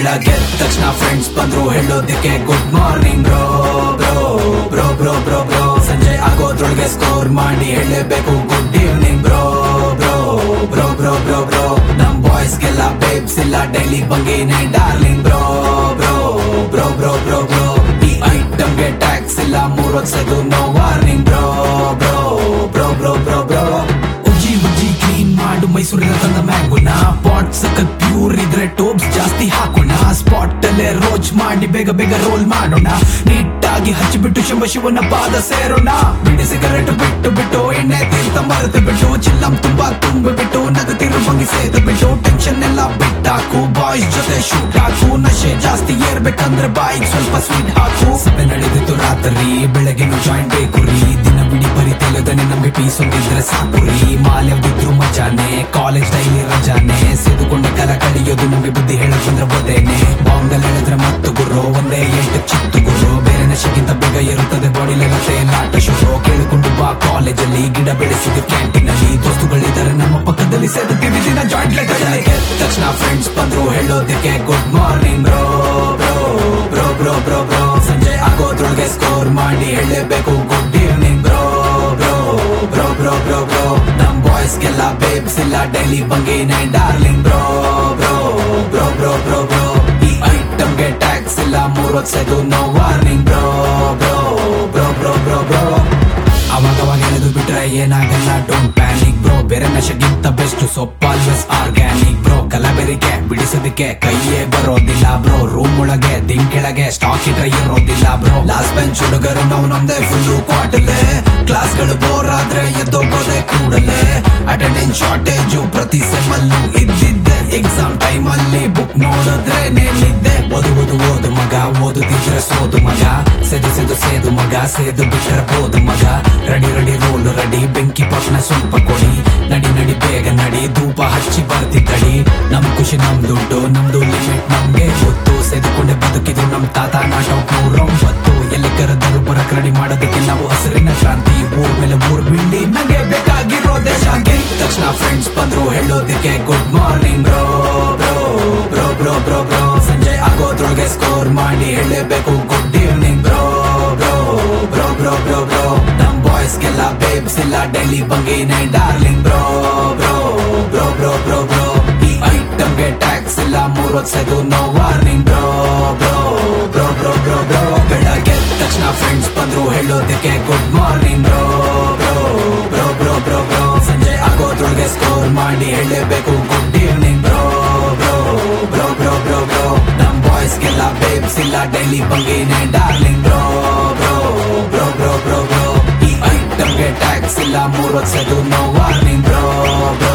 ಬೆಳಗ್ಗೆ ಎದ್ದ ತಕ್ಷಣ ಫ್ರೆಂಡ್ಸ್ ಬಂದ್ರು ಹೇಳೋದಕ್ಕೆ good morning bro bro bro bro bro bro ಸಂಜೆ ಆಗೋದ್ರೊಳಗೆ ಸ್ಕೋರ್ ಮಾಡಿ ಹೇಳಬೇಕು good evening bro bro bro bro bro bro ನಮ್ ಬಾಯ್ಸ್ಗೆಲ್ಲ ಬೇಬ್ಸ್ ಇಲ್ಲ ಡೈಲಿ ಬಂಗೇನೆ darling bro bro bro bro bro bro ಈ ಐಟಮ್ಗೆ ಟ್ಯಾಕ್ಸ್ ಇಲ್ಲ ಮೂರ್ ವರ್ಷದ್ದು no warning bro bro bro bro bro bro ಉಜ್ಜಿ ಉಜ್ಜಿ ಕ್ಲೀನ್ ಮಾಡು ಮೈಸೂರಿನ ತಂದ ಮ್ಯಾಂಗೋನ ಪಾಟ್ ಸಖತ್ ಪ್ಯೂರ್ ಇದ್ರೆ ಟೋಬ್ಸ್ ಜಾಸ್ತಿ ಹಾಕೋಣ ಸ್ಪಾಟ್ ಅಲ್ಲೇ ರೋಚ್ ಮಾಡಿ ಬೇಗ ಬೇಗ ರೋಲ್ ಮಾಡೋಣ ನೀಟಾಗಿ ಹಚ್ಚಿಬಿಟ್ಟು ಶಂಭ ಶಿವನ ಪಾದ ಸೇರೋಣ ಬಿಡಿ ಸಿಗರೆಟ್ ಬಿಟ್ಟು ಬಿಟ್ಟು ಎಣ್ಣೆ ತೀರ್ಥ ಮರೆತು ಬಿಟ್ಟು ಚಿಲ್ಲಂ ತುಂಬಾ ತುಂಬಿಬಿಟ್ಟು ನಗತಿರು ಭಂಗಿ ಸೇದು ಬಿಟ್ಟು ಟೆನ್ಷನ್ ಎಲ್ಲ ಬಿಟ್ಟಾಕು ಬಾಯ್ಸ್ ಜೊತೆ ಶೂಟ್ ಹಾಕು ನಶೆ ಜಾಸ್ತಿ ಏರ್ಬೇಕಂದ್ರೆ ಬಾಯಿಗೆ ಸ್ವಲ್ಪ ಸ್ವೀಟ್ ಹಾಕು ಸಭೆ ನಡೆದಿತ್ತು ರಾತ್ರಿ ಬೆಳಗ್ಗೆನು ಜಾಯಿಂಟ್ ಬೇಕು ರೀ ದಿನ ಬಿಡಿ ಬರೀ ತೆಲುಗನೆ ನಮ್ಗೆ ಪೀಸ್ ಒಂದಿದ್ರೆ ಸಾಕು ರೀ ಮಾಲ್ಯವಿದ್ರು ಮಜಾನೆ ಕಾಲೇಜ್ ಡೈಲಿ ರಜಾನೆ ಸೇದುಕೊಂಡ ಕಾಲ ಕಳಿಯೋದು ನಮ್ಗೆ ಬುದ್ಧಿ ಹೇಳಕ್ ಬಂದ್ರೆ ಓದೇನೆ ಬಾಂಗಲ್ ಹೇಳಿದ್ರೆ ಮತ್ತು ಗುರು ಒಂದೇ ಎಂಟು ಚಿತ್ತು ಗುರು ಬೇರೆ ನಶೆಗಿಂತ ಬೇಗ ಇರುತ್ತದೆ ಬಾಡಿ ಲೆಗತ್ತೆ ನಾಟ ಶುರು ಕೇಳಿಕೊಂಡು ಬಾ ಕಾಲೇಜಲ್ಲಿ ಗಿಡ ಬೆಳೆಸಿದ್ದು ಕ್ಯಾಂಟೀನ್ ಅಲ್ಲಿ ದೋಸ್ತುಗಳಿದ್ದಾರೆ ನಮ್ಮ ಪಕ್ಕದಲ್ಲಿ ಸೇದುತ್ತೀವಿ ದಿನ ಜಾಯಿಂಟ್ ಲೆಕ್ಕ ತಕ್ಷಣ ಫ್ರೆಂಡ್ಸ್ ಬಂದ್ರು ಹೇಳೋದಕ್ಕೆ good morning bro bro bro bro bro bro ಸಂಜೆ ಆಗೋದ್ರೊಳಗೆ ಸ್ಕೋರ್ ಮಾಡಿ ಹೇಳಬೇಕು good evening bro bro bro bro bro bro ನಮ್ ಬಾಯ್ಸ್ಗೆಲ್ಲ ಬೇಬ್ಸ್ ಇಲ್ಲ ಡೈಲಿ ಬಂಗೇನೆ darling bro bro bro bro bro bro ಈ ಐಟಮ್ಗೆ ಟ್ಯಾಕ್ಸ್ ಇಲ್ಲ ಮೂರ್ ವರ್ಷದ್ದು no warning bro bro bro bro bro bro ಅವಾಗ ಅವಾಗ ಎಳೆದು ಬಿಟ್ರೆ ಏನಾಗಲ್ಲ ಡೋಂಟ್ ಪ್ಯಾನಿಕ್ ಬ್ರೋ ಬೇರೆ ನಶೆಗಿಂತ ಬೆಸ್ಟ್ ಸೊಪ್ಪ ಆಲ್ವೇಸ್ ಆರ್ಗ್ಯಾನಿಕ್ ಬ್ರೋ ಕಲಬೆರಿಕೆ ಬಿಡಿಸೋದಕ್ಕೆ ಕೈಯೇ ಬರೋದಿಲ್ಲ ಬ್ರೋ ರೂಮ್ ಒಳಗೆ ದಿನ್ ಕೆಳಗೆ ಸ್ಟಾಕ್ ಇಟ್ರೆ ಇರೋದಿಲ್ಲ ಬ್ರೋ ಲಾಸ್ಟ್ ಬೆಂಚ್ ಹುಡುಗರು ನಾವು ನಮ್ದೇ ಫುಲ್ಲು ಕ್ವಾಟಲೆ ಕ್ಲಾಸ್ಗಳು ಬೋರ್ ಆದ್ರೆ ಎದ್ದೋಗೋದೆ ಕೂಡಲೇ ಅಟೆಂಡೆನ್ಸ್ ಶಾರ್ಟೇಜು ಪ್ರತಿ ಸೆಮ್ಮಲ್ಲೂ ಇದ್ದಿದ್ದೆ ಎಕ್ಸಾಮ್ ಟೈಮ್ ಅಲ್ಲಿ ಬುಕ್ ನೋಡಿದ್ರೆ ನೇನಿದ್ದೆ ಓದುವುದು ಓದು ಮಗ ಓದುತ್ತಿದ್ರೆ ಸೋದು ಮಗ ಸೆದು ಸೆದು ಸೇದು ಮಗ ಸೇದು ಬಿಟ್ಟರೆ ಬೋದು ಮಗ ರೆಡಿ ರೆಡಿ ರೋಲ್ ರೆಡಿ ಬೆಂಕಿ ಪಟ್ನ ಸ್ವಲ್ಪ ಕೊಡಿ ನಡಿ ನಡಿ ಬೇಗ ನಡಿ ಧೂಪ ಹಚ್ಚಿ ಬರ್ತಿದ್ದಡಿ ನಮ್ ಖುಷಿ ನಮ್ ದುಡ್ಡು ನಮ್ದು ಲಿಮಿಟ್ ನಮ್ಗೆ ಗೊತ್ತು ಸೆದುಕೊಂಡೆ ಬದುಕಿದ್ರು ನಮ್ ತಾತ ನಾಟೌಟ್ ನೂರೊಂಬತ್ತು ಎಲ್ಲಿ ಕರೆದರು ಬರಕ್ ರೆಡಿ ಮಾಡೋದಕ್ಕೆ ನಾವು ಹಸಿರಿನ ಕ್ರಾಂತಿ ಊರ್ ಮೇಲೆ ಊರ್ ಬಿಲ್ಡಿ ನಂಗೆ ಬೇಕಾಗಿರೋದೇ ಶಾಂತಿ ತಕ್ಷಣ ಫ್ರೆಂಡ್ಸ್ ಬಂದ್ರು ಹೇಳೋದಕ್ಕೆ good morning bro bro bro bro bro bro ಸಂಜೆ ಆಗೋದ್ರೊಳಗೆ ಸ್ಕೋರ್ ಮಾಡಿ ಹೇಳಬೇಕು good evening bro bro bro bro bro bro ನಮ್ ಬಾಯ್ಸ್ಗೆಲ್ಲ ಬೇಬ್ಸ್ ಇಲ್ಲ ಡೈಲಿ ಬಂಗೇನೆ darling bro bro bro bro bro bro ಈ ಐಟಮ್ಗೆ ಟ್ಯಾಕ್ಸ್ ಇಲ್ಲ ಮೂರ್ ವರ್ಷದ್ದು no warning bro bro bro bro bro bro ಬೆಳಗ್ಗೆ ಎದ್ದ ತಕ್ಷಣ ಫ್ರೆಂಡ್ಸ್ ಬಂದ್ರು ಹೇಳೋದಕ್ಕೆ good morning bro bro bro bro bro bro ಸಂಜೆ ಆಗೋದ್ರೊಳಗೆ ಸ್ಕೋರ್ ಮಾಡಿ ಹೇಳಬೇಕು good evening bro bro bro bro bro bro ನಮ್ ಬಾಯ್ಸ್ಗೆಲ್ಲ ಬೇಬ್ಸ್ ಇಲ್ಲ ಡೈಲಿ ಬಂಗೇನೆ darling bro bro bro bro bro bro ಈ ಐಟಮ್ಗೆ ಟ್ಯಾಕ್ಸ್ ಇಲ್ಲ ಮೂರ್ ವರ್ಷದ್ದು ನೋ ವಾರ್ನಿಂಗ್ ಬ್ರೋ ಬ್ರೋ